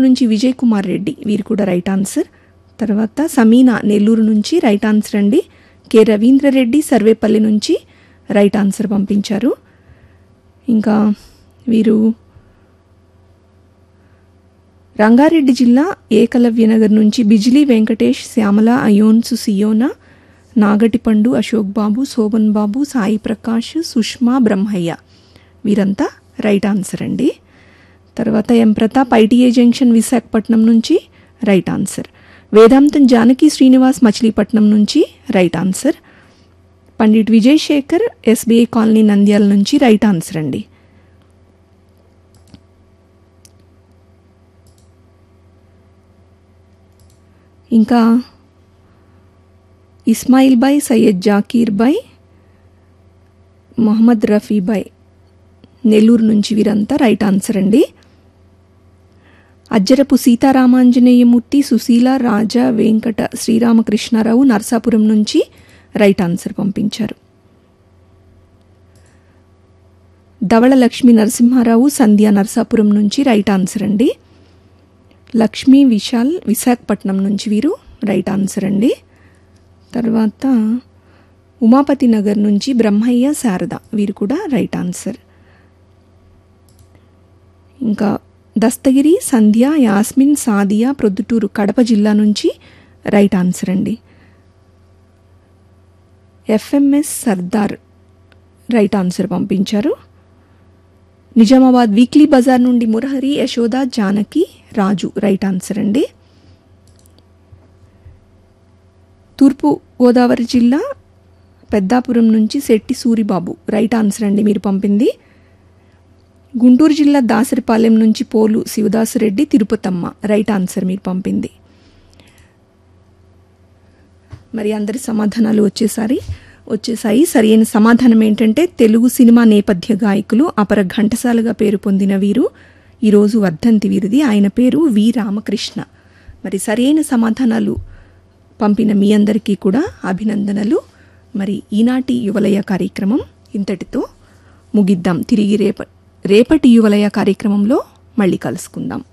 నుంచి విజయ్ కుమార్ రెడ్డి వీరు కూడా రైట్ ఆన్సర్ తర్వాత సమీనా నెల్లూరు నుంచి రైట్ ఆన్సర్ అండి కె రవీంద్రరెడ్డి సర్వేపల్లి నుంచి రైట్ ఆన్సర్ పంపించారు ఇంకా వీరు రంగారెడ్డి జిల్లా ఏకలవ్యనగర్ నుంచి బిజిలీ వెంకటేష్ శ్యామల అయోన్సు సియోనా నాగటిపండు అశోక్ బాబు శోభన్ బాబు సాయి ప్రకాష్ సుష్మా బ్రహ్మయ్య వీరంతా రైట్ ఆన్సర్ అండి తర్వాత M Pratap ITI junction Visakhapatnam నుంచి రైట్ ఆన్సర్ వేదాంతం జానకి శ్రీనివాస్ మచిలీపట్నం నుంచి right answer Pandit Vijay Shekar SBI colony Nandyal నుంచి రైట్ ఆన్సర్ అండి ఇంకా ఇస్మాయిల్ బాయ్ సయ్యద్ జాకీర్ బాయ్ మొహమ్మద్ రఫీ బాయ్ నెల్లూరు నుంచి వీరంతా రైట్ ఆన్సర్ అండి అజ్జరపు సీతారామాంజనేయమూర్తి సుశీల రాజా వెంకట శ్రీరామకృష్ణారావు నర్సాపురం నుంచి రైట్ ఆన్సర్ పంపించారు ధవళ లక్ష్మీ నరసింహారావు సంధ్య నర్సాపురం నుంచి రైట్ ఆన్సర్ అండి లక్ష్మీ విశాల్ విశాఖపట్నం నుంచి వీరు రైట్ ఆన్సర్ అండి తర్వాత ఉమాపతి నగర్ నుంచి బ్రహ్మయ్య శారద వీరు కూడా రైట్ ఆన్సర్ ఇంకా దస్తగిరి సంధ్య యాస్మిన్ సాదియా ప్రొద్దుటూరు కడప జిల్లా నుంచి రైట్ ఆన్సర్ అండి ఎఫ్ఎంఎస్ సర్దార్ రైట్ ఆన్సర్ పంపించారు నిజామాబాద్ వీక్లీ బజార్ నుండి మురహరి యశోద జానకి రాజు రైట్ ఆన్సర్ అండి తూర్పు గోదావరి జిల్లా పెద్దాపురం నుంచి శెట్టి సూరిబాబు రైట్ ఆన్సర్ అండి మీరు పంపింది గుంటూరు జిల్లా దాసరిపాలెం నుంచి పోలు శివదాసురెడ్డి తిరుపతమ్మ రైట్ ఆన్సర్ మీరు పంపింది మరి అందరి సమాధానాలు వచ్చేసారి వచ్చేసాయి సరైన సమాధానం ఏంటంటే తెలుగు సినిమా నేపథ్య గాయకులు అపర ఘంటసాలగా పేరు పొందిన వీరు ఈరోజు వర్ధంతి వీరిది ఆయన పేరు వి రామకృష్ణ మరి సరైన సమాధానాలు పంపిన మీ అందరికీ కూడా అభినందనలు మరి ఈనాటి యువలయ కార్యక్రమం ఇంతటితో ముగిద్దాం తిరిగి రేప రేపటి యువలయ కార్యక్రమంలో మళ్ళీ కలుసుకుందాం